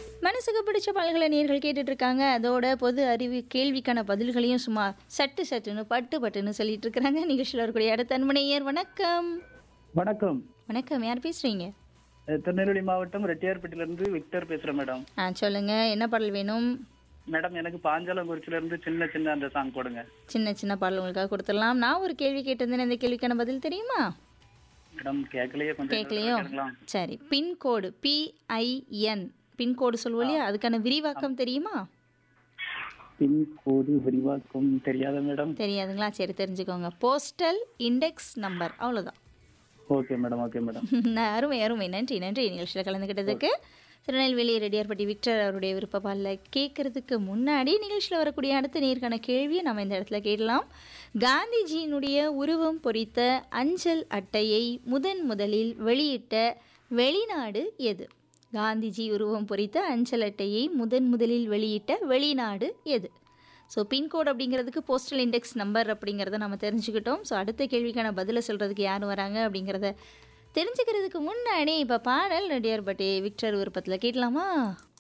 மனசுக்கு பிடிச்ச பாடல்களை நேர்கள் கேட்டுட்டு இருக்காங்க அதோட பொது அறிவு கேள்விக்கான பதில்களையும் சும்மா சட்டு சட்டுன்னு பட்டு பட்டுன்னு சொல்லிட்டு இருக்கிறாங்க நிகழ்ச்சியில் இருக்கக்கூடிய அடுத்த அன்பனையர் வணக்கம் வணக்கம் வணக்கம் யார் பேசுறீங்க அஹ் திருநெல்வேலி மாவட்டம் ரெட்டியார்பேட்டையில இருந்து விக்டர் பேசுறேன் மேடம் ஆ சொல்லுங்க என்ன பாடல் வேணும் மேடம் எனக்கு பாஞ்சாலங்குறிச்சில இருந்து சின்ன சின்ன அந்த சாங் போடுங்க சின்ன சின்ன பாடல் உங்களுக்காக கொடுத்துடலாம் நான் ஒரு கேள்வி கேட்டிருந்தேன் இந்த கேள்விக்கான பதில் தெரியுமா மேடம் கேட்கலையே கொஞ்சம் கேட்கலையோ கேட்கலாம் சரி பின்கோடு பிஐஎன் பின்கோடு சொல்லுவோம் இல்லையா அதுக்கான விரிவாக்கம் தெரியுமா பின்கோடு விரிவாக்கம் தெரியாத மேடம் தெரியாதுங்களா சரி தெரிஞ்சுக்கோங்க போஸ்டல் இண்டெக்ஸ் நம்பர் அவ்வளோதான் ஓகே மேடம் ஓகே மேடம் நான் அருமை அருமை நன்றி நன்றி நிகழ்ச்சியில் கலந்துக்கிட்டதுக்கு திருநெல்வேலி ரெடியார்பட்டி விக்டர் அவருடைய விருப்ப பாலில் கேட்கறதுக்கு முன்னாடி நிகழ்ச்சியில் வரக்கூடிய அடுத்த நேர்காண கேள்வியை நம்ம இந்த இடத்துல கேட்கலாம் காந்திஜியினுடைய உருவம் பொறித்த அஞ்சல் அட்டையை முதன் முதலில் வெளியிட்ட வெளிநாடு எது காந்திஜி உருவம் பொறித்த அஞ்சல் அட்டையை முதன் முதலில் வெளியிட்ட வெளிநாடு எது ஸோ பின்கோட் அப்படிங்கிறதுக்கு போஸ்டல் இண்டெக்ஸ் நம்பர் அப்படிங்கிறத நம்ம தெரிஞ்சுக்கிட்டோம் ஸோ அடுத்த கேள்விக்கான பதிலை சொல்கிறதுக்கு யார் வராங்க அப்படிங்கிறத தெரிஞ்சுக்கிறதுக்கு முன்னாடி இப்போ பாடல் ரெடியார் பட்டி விக்டர் விருப்பத்தில் கேட்கலாமா